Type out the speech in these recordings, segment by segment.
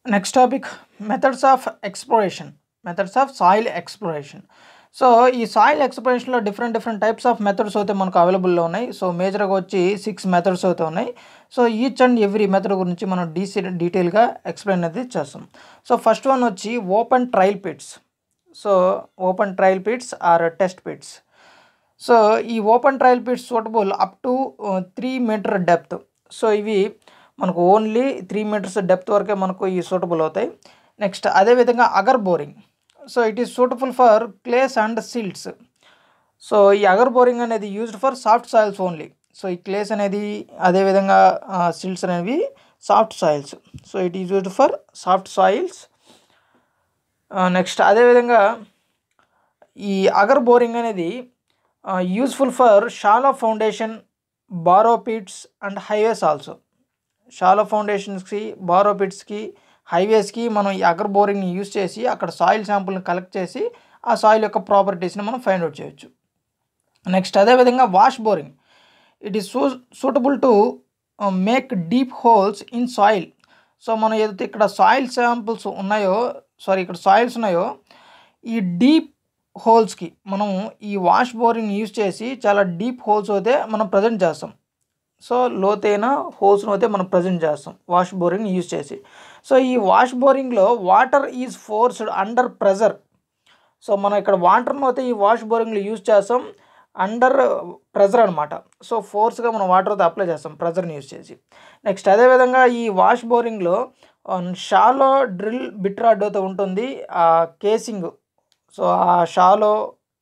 next topic methods of exploration methods of soil exploration so ఈ soil ఎక్స్ప్లోరేషన్లో different different types of methods అయితే మనకు అవైలబుల్లో ఉన్నాయి సో మేజర్గా వచ్చి సిక్స్ మెథడ్స్ అయితే ఉన్నాయి so each and every method గురించి మనం డీసీ డీటెయిల్గా ఎక్స్ప్లెయిన్ అనేది చేస్తాం సో ఫస్ట్ వన్ వచ్చి open trial pits so open trial pits or test pits so ఈ open trial pits suitable up to three metre depth so ఇవి మనకు ఓన్లీ త్రీ మీటర్స్ డెప్త్ వరకే మనకు ఈ సూటబుల్ అవుతాయి నెక్స్ట్ అదేవిధంగా auger boring so it is suitable for clays and silts so ఈ auger boring అనేది used for soft soils only so ఈ క్లేస్ అనేది అదేవిధంగా సిల్ట్స్ అనేవి soft soils so it is used for soft soils next అదేవిధంగా ఈ auger boring అనేది useful for shallow foundation borrow pits and highways also shallow ఫౌండేషన్స్కి borrow పిట్స్కి హైవేస్కి మనం ఈ అగర్ బోరింగ్ని యూస్ చేసి అక్కడ సాయిల్ శాంపుల్ని కలెక్ట్ చేసి ఆ సాయిల్ యొక్క ప్రాపర్టీస్ని మనం ఫైండ్ అవుట్ చేయొచ్చు నెక్స్ట్ అదేవిధంగా wash boring it is su suitable to make deep holes in soil so మనం ఏదైతే ఇక్కడ సాయిల్ శాంపుల్స్ ఉన్నాయో సారీ ఇక్కడ సాయిల్స్ ఉన్నాయో ఈ డీప్ హోల్స్కి మనం ఈ వాష్ బోరింగ్ యూజ్ చేసి చాలా డీప్ హోల్స్ అయితే మనం ప్రజెంట్ చేస్తాం సో లోతైన హోల్స్ను అయితే మనం ప్రజెంట్ చేస్తాం వాష్ బోరింగ్ యూజ్ చేసి సో ఈ వాష్ బోరింగ్లో water is forced under pressure so మనం ఇక్కడ వాటర్ను అయితే ఈ వాష్ బోరింగ్లో యూజ్ చేస్తాం అండర్ ప్రెజర్ అనమాట సో ఫోర్స్గా మనం వాటర్ అయితే అప్లై చేస్తాం ప్రెజర్ని యూజ్ చేసి నెక్స్ట్ అదేవిధంగా ఈ వాష్ బోరింగ్లో షాలో డ్రిల్ బిట్ రాడ్ అయితే ఉంటుంది ఆ కేసింగ్ సో ఆ షాలో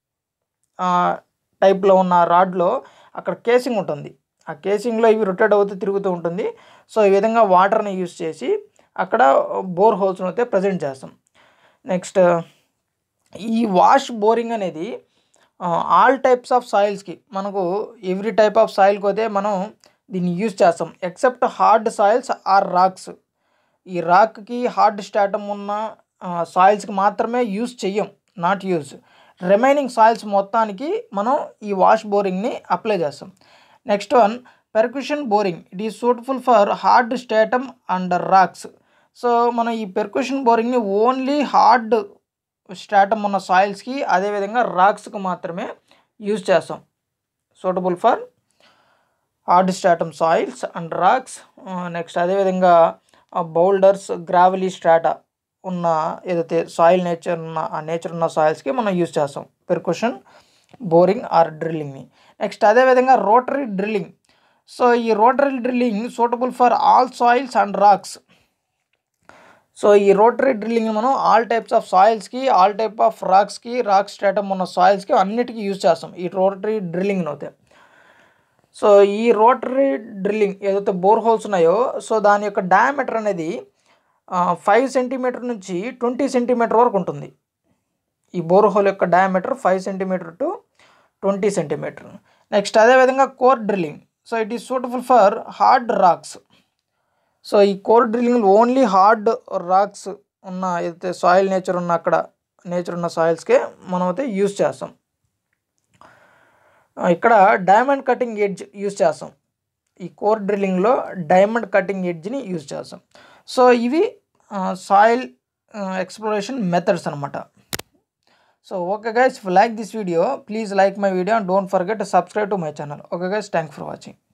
టైప్లో ఉన్న రాడ్లో అక్కడ కేసింగ్ ఉంటుంది ఆ కేసింగ్లో ఇవి రొటేట్ అవుతూ తిరుగుతూ ఉంటుంది సో ఈ విధంగా వాటర్ని యూస్ చేసి అక్కడ బోర్ హోల్స్ని అయితే ప్రజెంట్ చేస్తాం నెక్స్ట్ ఈ వాష్ బోరింగ్ అనేది ఆల్ టైప్స్ ఆఫ్ సాయిల్స్కి మనకు ఎవ్రీ టైప్ ఆఫ్ సాయిల్కి అయితే మనం దీన్ని యూజ్ చేస్తాం except hard soils or rocks ఈ రాక్కి హార్డ్ స్టాటమ్ ఉన్న సాయిల్స్కి మాత్రమే యూజ్ చెయ్యం నాట్ యూజ్ రిమైనింగ్ సాయిల్స్ మొత్తానికి మనం ఈ వాష్ బోరింగ్ని అప్లై చేస్తాం next one percussion boring it is suitable for hard stratum and rocks so మనం ఈ పెర్క్యూషన్ బోరింగ్ని ఓన్లీ హార్డ్ స్టాటమ్ ఉన్న సాయిల్స్కి అదేవిధంగా రాక్స్కి మాత్రమే యూజ్ చేస్తాం suitable for hard stratum soils and rocks next అదేవిధంగా బౌల్డర్స్ గ్రావెలీ స్ట్రాటా ఉన్న ఏదైతే సాయిల్ నేచర్ ఉన్న ఆ నేచర్ ఉన్న సాయిల్స్కి మనం యూజ్ చేస్తాం పెర్కుషన్ బోరింగ్ ఆర్ డ్రిల్లింగ్ని నెక్స్ట్ అదేవిధంగా రోటరీ డ్రిల్లింగ్ సో ఈ rotary drilling suitable for all soils and rocks so ఈ రోటరీ డ్రిల్లింగ్ మనం ఆల్ టైప్స్ ఆఫ్ సాయిల్స్కి ఆల్ టైప్ ఆఫ్ రాక్స్కి రాక్ స్టేటమ్ ఉన్న సాయిల్స్కి అన్నిటికీ యూజ్ చేస్తాం ఈ రోటరీ డ్రిల్లింగ్ అయితే సో ఈ రోటరీ డ్రిల్లింగ్ ఏదైతే బోర్ హోల్స్ ఉన్నాయో సో దాని యొక్క డయామీటర్ అనేది ఫైవ్ సెంటీమీటర్ నుంచి ట్వంటీ సెంటీమీటర్ వరకు ఉంటుంది ఈ బోర్ హోల్ యొక్క diameter five centimetre to twenty centimetre next అదేవిధంగా core drilling so it is suitable for hard rocks so ఈ core drilling only hard rocks ఉన్న ఏదైతే సాయిల్ నేచర్ ఉన్న అక్కడ నేచర్ ఉన్న సాయిల్స్కే మనం అయితే యూజ్ చేస్తాం ఇక్కడ డైమండ్ కటింగ్ ఎడ్జ్ యూజ్ చేస్తాం ఈ కోర్ డ్రిల్లింగ్లో డైమండ్ కటింగ్ ఎడ్జ్ని యూజ్ చేస్తాం సో ఇవి సాయిల్ ఎక్స్ప్లోరేషన్ మెథడ్స్ అనమాట so okay guys like this video please like my video and don't forget subscribe to my channel okay guys thank for watching